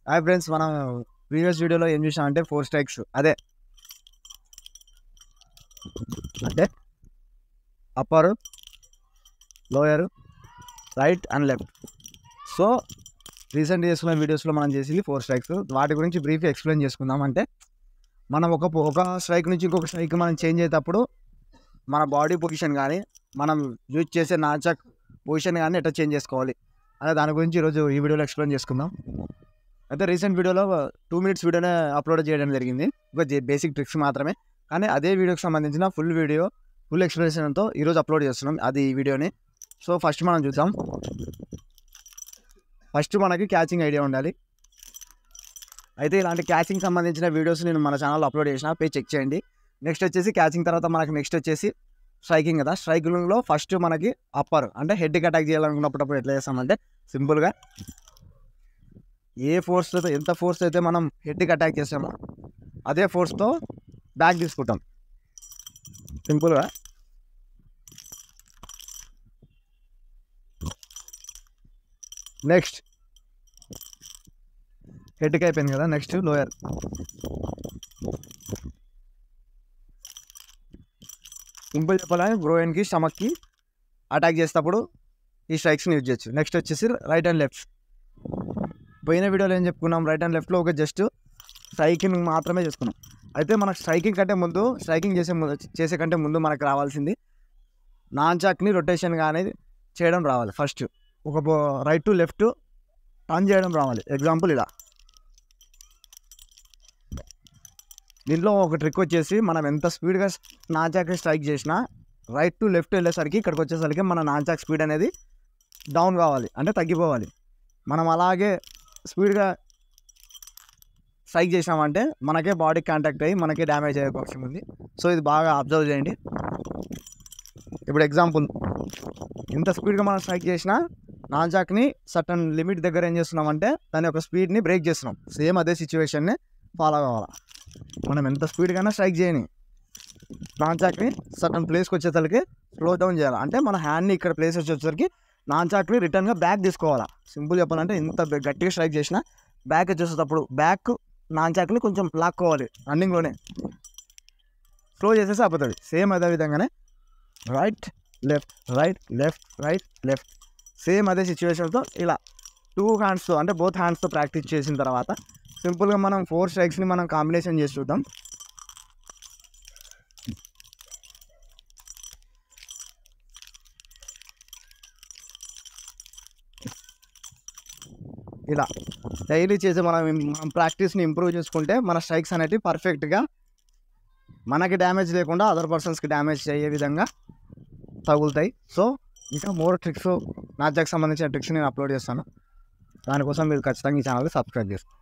hi friends మనం previous వీడియోలో ఏం చూసాం అంటే ఫోర్ స్ట్రైక్స్ అదే అంటే upper lower right and left so recent చేసుకున్న వీడియోస్లో మనం చేసింది ఫోర్ స్ట్రైక్స్ వాటి గురించి బ్రీఫ్ ఎక్స్ప్లెయిన్ చేసుకుందాం అంటే మనం ఒక పొ- ఒక స్ట్రైక్ నుంచి ఇంకొక స్ట్రైక్ మనం చేంజ్ అయ్యేటప్పుడు మన బాడీ పొజిషన్ కానీ మనం యూజ్ చేసే నాచక్ పొజిషన్ కానీ ఎట్లా చేంజ్ చేసుకోవాలి అదే దాని గురించి ఈరోజు ఈ వీడియోలో ఎక్స్ప్లెయిన్ చేసుకుందాం అయితే రీసెంట్ వీడియోలో టూ మినిట్స్ వీడియోనే అప్లోడ్ చేయడం జరిగింది ఒక బేసిక్ ట్రిక్స్ మాత్రమే కానీ అదే వీడియోకి సంబంధించిన ఫుల్ వీడియో ఫుల్ ఎక్స్ప్లెనేషన్తో ఈరోజు అప్లోడ్ చేస్తున్నాం అది ఈ వీడియోని సో ఫస్ట్ మనం చూద్దాం ఫస్ట్ మనకి క్యాచింగ్ ఐడియా ఉండాలి అయితే ఇలాంటి క్యాచింగ్ సంబంధించిన వీడియోస్ నేను మన ఛానల్లో అప్లోడ్ చేసిన పోయి చెక్ చేయండి నెక్స్ట్ వచ్చేసి క్యాచింగ్ తర్వాత మనకి నెక్స్ట్ వచ్చేసి స్ట్రైకింగ్ కదా స్ట్రైకింగ్లో ఫస్ట్ మనకి అప్పర్ అంటే హెడ్కి అటాక్ చేయాలనుకున్నప్పుడు ఎట్లా చేస్తామంటే సింపుల్గా ఏ ఫోర్స్తో ఎంత ఫోర్స్ అయితే మనం హెడ్కి అటాక్ చేస్తామో అదే ఫోర్స్తో బ్యాక్ తీసుకుంటాం సింపుల్గా నెక్స్ట్ హెడ్కి అయిపోయింది కదా నెక్స్ట్ లోయర్ సింపుల్ చెప్పాలని బ్రోయిన్కి స్టమక్కి అటాక్ చేసేటప్పుడు ఈ స్ట్రైక్స్ని యూజ్ చేయొచ్చు నెక్స్ట్ వచ్చేసి రైట్ అండ్ లెఫ్ట్ పోయిన వీడియోలో ఏం చెప్పుకున్నాం రైట్ అండ్ లెఫ్ట్లో ఒక జస్ట్ స్ట్రైకింగ్ మాత్రమే చేసుకున్నాం అయితే మనకు స్ట్రైకింగ్ కంటే ముందు స్ట్రైకింగ్ చేసే ముందు చేసే కంటే ముందు మనకు రావాల్సింది నాన్ చాక్ని రొటేషన్ అనేది చేయడం రావాలి ఫస్ట్ ఒక రైట్ టు లెఫ్ట్ టర్న్ చేయడం రావాలి ఎగ్జాంపుల్ ఇలా దీంట్లో ఒక ట్రిక్ వచ్చేసి మనం ఎంత స్పీడ్గా నాచాక్ స్ట్రైక్ చేసినా రైట్ టు లెఫ్ట్ వెళ్ళేసరికి ఇక్కడికి వచ్చేసరికి మన నాచాక్ స్పీడ్ అనేది డౌన్ కావాలి అంటే తగ్గిపోవాలి మనం అలాగే స్పీడ్గా స్ట్రైక్ చేసామంటే మనకే బాడీ కాంటాక్ట్ అయ్యి మనకే డ్యామేజ్ అయ్యే అవకాశం ఉంది సో ఇది బాగా అబ్జర్వ్ చేయండి ఇప్పుడు ఎగ్జాంపుల్ ఇంత స్పీడ్గా మనం స్ట్రైక్ చేసినా నాజాక్ని సటన్ లిమిట్ దగ్గర ఏం చేస్తున్నామంటే దాని యొక్క స్పీడ్ని బ్రేక్ చేస్తున్నాం సేమ్ అదే సిచ్యువేషన్ని ఫాలో కావాలి మనం ఎంత స్పీడ్గానే స్ట్రైక్ చేయని నాన్చాక్ని సటన్ ప్లేస్కి వచ్చేసరికి స్లో డౌన్ చేయాలి అంటే మన హ్యాండ్ని ఇక్కడ ప్లేస్ వచ్చేసరికి నాన్చాక్ని రిటర్న్గా బ్యాక్ తీసుకోవాలా సింపుల్ చెప్పాలంటే ఇంత బె- గట్టిగా స్ట్రైక్ చేసినా బ్యాక్ వచ్చేసేటప్పుడు బ్యాక్ నాన్చాక్ని కొంచెం లాక్కోవాలి రన్నింగ్లోనే స్లో చేసేసి అయిపోతుంది సేమ్ అదే విధంగానే right left right left right left same అదే సిచ్యువేషన్తో ఇలా టూ హ్యాండ్స్తో అంటే బోత్ హ్యాండ్స్తో ప్రాక్టీస్ చేసిన తర్వాత సింపుల్గా మనం ఫోర్ స్ట్రైక్స్ని మనం కాంబినేషన్ చేసి చూద్దాం ఇలా డైలీ చేసే మనం మనం ప్రాక్టీస్ని ఇంప్రూవ్ చేసుకుంటే మన స్ట్రైక్స్ అనేటివి పర్ఫెక్ట్గా మనకి డ్యామేజ్ లేకుండా అదర్ పర్సన్స్కి డ్యామేజ్ అయ్యే విధంగా తగులుతాయి సో ఇంకా మోర్ ట్రిక్స్ నాజాకి సంబంధించిన ట్రిక్స్ నేను అప్లోడ్ చేస్తాను దానికోసం మీరు ఖచ్చితంగా ఈ ఛానల్కి సబ్స్క్రైబ్ చేసుకోండి